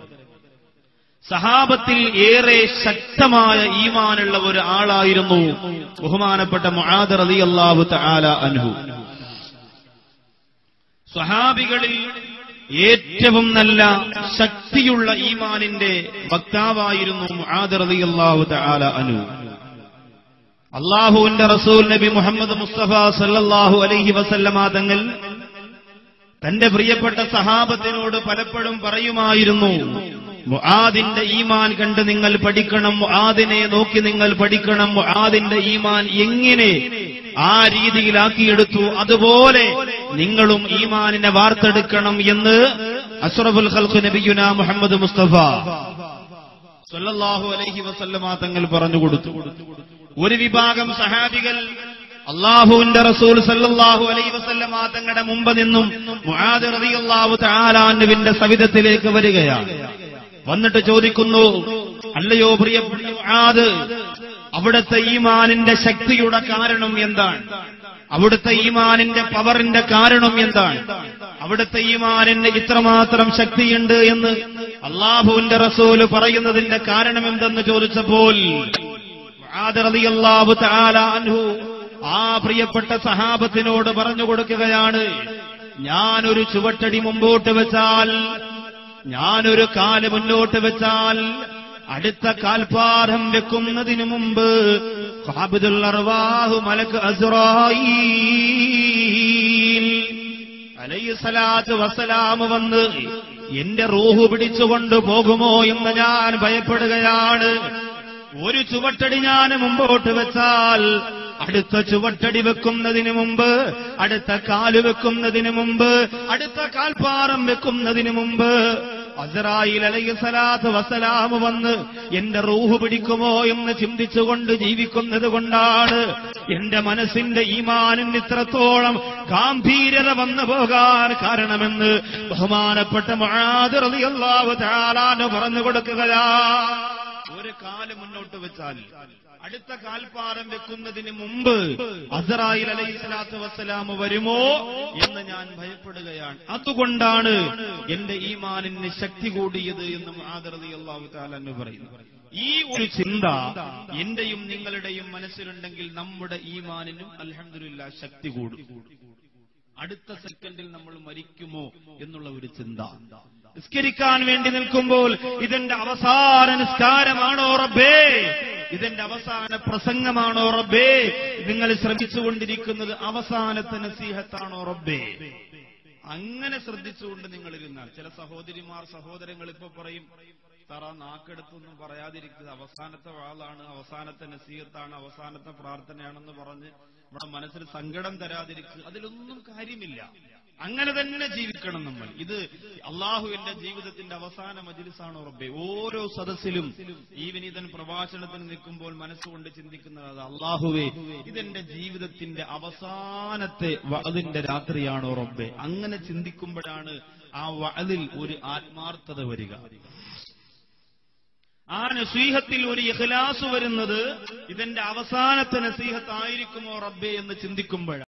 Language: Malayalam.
സഹാബത്തിൽ ഏറെ ശക്തമായ ഈമാനുള്ള ഒരു ആളായിരുന്നു ബഹുമാനപ്പെട്ട മുആദ് റളിയല്ലാഹു തആല അൻഹു സ്വഹാബികളിൽ ഏറ്റവും നല്ല ശക്തിയുള്ള ഈമാനിന്റെ വക്താവായിരുന്നു മുആദ് റളിയല്ലാഹു തആല അൻഹു അള്ളാഹുവിന്റെ റസൂൽ നബി മുഹമ്മദ് മുസ്തഫ സല്ലല്ലാഹു അലൈഹി വസല്ലമ തങ്ങൾ തന്റെ പ്രിയപ്പെട്ട സഹാബത്തിനോട് പലപ്പോഴും പറയുമായിരുന്നു മുആദിന്റെ ഈമാൻ കണ്ട് നിങ്ങൾ പഠിക്കണം മുആദിനെ നോക്കി നിങ്ങൾ പഠിക്കണം മുആദിന്റെ ഈമാൻ എങ്ങനെ ആ രീതിയിലാക്കിയെടുത്തു അതുപോലെ നിങ്ങളും ഈമാനിനെ വാർത്തെടുക്കണം എന്ന് അഷ്റഫുൽ ഖൽഖ് നബിയുന മുഹമ്മദ് മുസ്തഫ സല്ലല്ലാഹു അലൈഹി വസല്ലമ തങ്ങൾ പറഞ്ഞു കൊടുത്തു ഒരു വിഭാഗം സഹാബികൾ അള്ളാഹുവിന്റെ റസൂൽ സല്ലല്ലാഹു അലൈഹി വസല്ലമ തങ്ങളുടെ മുമ്പ് നിന്നും മുആദ് റളിയല്ലാഹു തആലാനുവിന്റെ സവിധത്തിലേക്ക് വരികയാണ് വന്നിട്ട് ചോദിക്കുന്നു അല്ലയോ പ്രിയപ്പെട്ട മുആദ് അവിടുത്തെ ഈമാനിന്റെ ശക്തിയുടെ കാരണം എന്താണ് അവിടുത്തെ ഈമാനിന്റെ പവറിന്റെ കാരണം എന്താണ് അവിടുത്തെ ഈമാനിന് ഇത്രമാത്രം ശക്തിയുണ്ട് എന്ന് അള്ളാഹുവിന്റെ റസൂല് പറയുന്നതിന്റെ കാരണം എന്തെന്ന് ചോദിച്ചപ്പോൾ മുആദ് റളിയല്ലാഹു തആല അൻഹു ആ പ്രിയപ്പെട്ട സഹാബത്തിനോട് പറഞ്ഞു കൊടുക്കുകയാണ് ഞാനൊരു ചുവട്ടടി മുമ്പോട്ട് വെച്ചാൽ ഞാനൊരു കാല് മുന്നോട്ട് വെച്ചാൽ അടുത്ത കാൽപാദം വെക്കുന്നതിനു മുമ്പ് ഖാബിദുൽ അർവാഹു മലക്ക് അസ്റായീൽ അലൈഹിസ്സലാത്തു വസ്സലാം വന്ന് എന്റെ റൂഹ് പിടിച്ചുകൊണ്ട് പോകുമോ എന്ന് ഞാൻ ഭയപ്പെടുകയാണ് ഒരു ചുവട്ടടി ഞാൻ മുമ്പോട്ട് വെച്ചാൽ അടുത്ത ചുവട്ടടി വെക്കുന്നതിന് മുമ്പ് അടുത്ത കാല് വെക്കുന്നതിന് മുമ്പ് അടുത്ത കാൽപ്പാറം വെക്കുന്നതിന് മുമ്പ് അസറായിൽ അലൈഹി സ്വലാത്ത് വസലാം വന്ന് എന്റെ റൂഹ് പിടിക്കുമോ എന്ന് ചിന്തിച്ചുകൊണ്ട് ജീവിക്കുന്നത് കൊണ്ടാണ് എന്റെ മനസ്സിന്റെ ഈമാനിന് ഇത്രത്തോളം ഗാംഭീര്യത വന്നു പോകാൻ കാരണമെന്ന് ബഹുമാനപ്പെട്ട മഹാദ് റളിയല്ലാഹു തആല പറഞ്ഞു കൊടുക്കുകയാ ഒരു കാല് മുന്നോട്ട് വെച്ചാൽ അടുത്ത കാൽപ്പാറം വെക്കുന്നതിന് മുമ്പ് അസറായിൽ അലൈഹി സ്വലാത്തു വസ്സലാം വരുമോ എന്ന് ഞാൻ ഭയപ്പെടുകയാണ് അതുകൊണ്ടാണ് എന്റെ ഈമാനിന് ശക്തി കൂടിയത് എന്ന് ആദറതി അള്ളാഹു താലെന്ന് പറയുന്നു ഈ ഒരു ചിന്ത എന്റെയും നിങ്ങളുടെയും മനസ്സിലുണ്ടെങ്കിൽ നമ്മുടെ ഈമാനിനും അൽഹംദുലില്ലാ ശക്തി കൂടും അടുത്ത സെക്കൻഡിൽ നമ്മൾ മരിക്കുമോ എന്നുള്ള ഒരു ചിന്ത നിസ്കരിക്കാൻ വേണ്ടി നിൽക്കുമ്പോൾ ഇതെന്റെ അവസാന നിസ്കാരമാണോ റബ്ബേ ഇതെന്റെ അവസാന പ്രസംഗമാണോ റബ്ബേ നിങ്ങൾ ശ്രമിച്ചുകൊണ്ടിരിക്കുന്നത് അവസാനത്തെ നസീഹത്താണോ റബ്ബേ അങ്ങനെ ശ്രദ്ധിച്ചുകൊണ്ട് നിങ്ങൾ ഇരുന്നാൽ ചില സഹോദരിമാർ സഹോദരങ്ങൾ ഇപ്പൊ പറയും സാർ ആ നാക്കെടുത്തൊന്നും പറയാതിരിക്കുന്നത് അവസാനത്തെ വാളാണ് അവസാനത്തെ നസീഹത്താണ് അവസാനത്തെ പ്രാർത്ഥനയാണെന്ന് പറഞ്ഞ് നമ്മുടെ മനസ്സിൽ സങ്കടം തരാതിരിക്കുക അതിലൊന്നും കാര്യമില്ല അങ്ങനെ തന്നെ ജീവിക്കണം നമ്മൾ ഇത് അള്ളാഹുവിന്റെ ജീവിതത്തിന്റെ അവസാന മജിലിസാണോ റബ്ബെ ഓരോ സദസ്സിലും ഈ വിനീതൻ പ്രഭാഷണത്തിന് നിൽക്കുമ്പോൾ മനസ്സുകൊണ്ട് ചിന്തിക്കുന്നത് അത് അള്ളാഹുവേ ഇതെന്റെ ജീവിതത്തിന്റെ അവസാനത്തെ വഅദിന്റെ രാത്രിയാണോ റബ്ബെ അങ്ങനെ ചിന്തിക്കുമ്പോഴാണ് ആ വഅദിൽ ഒരു ആത്മാർത്ഥത വരിക ആ നസീഹത്തിൽ ഒരു ഇഖ്ലാസ് വരുന്നത് ഇതെന്റെ അവസാനത്തെ നസീഹത്തായിരിക്കുമോ റബ്ബെ എന്ന് ചിന്തിക്കുമ്പോഴാണ്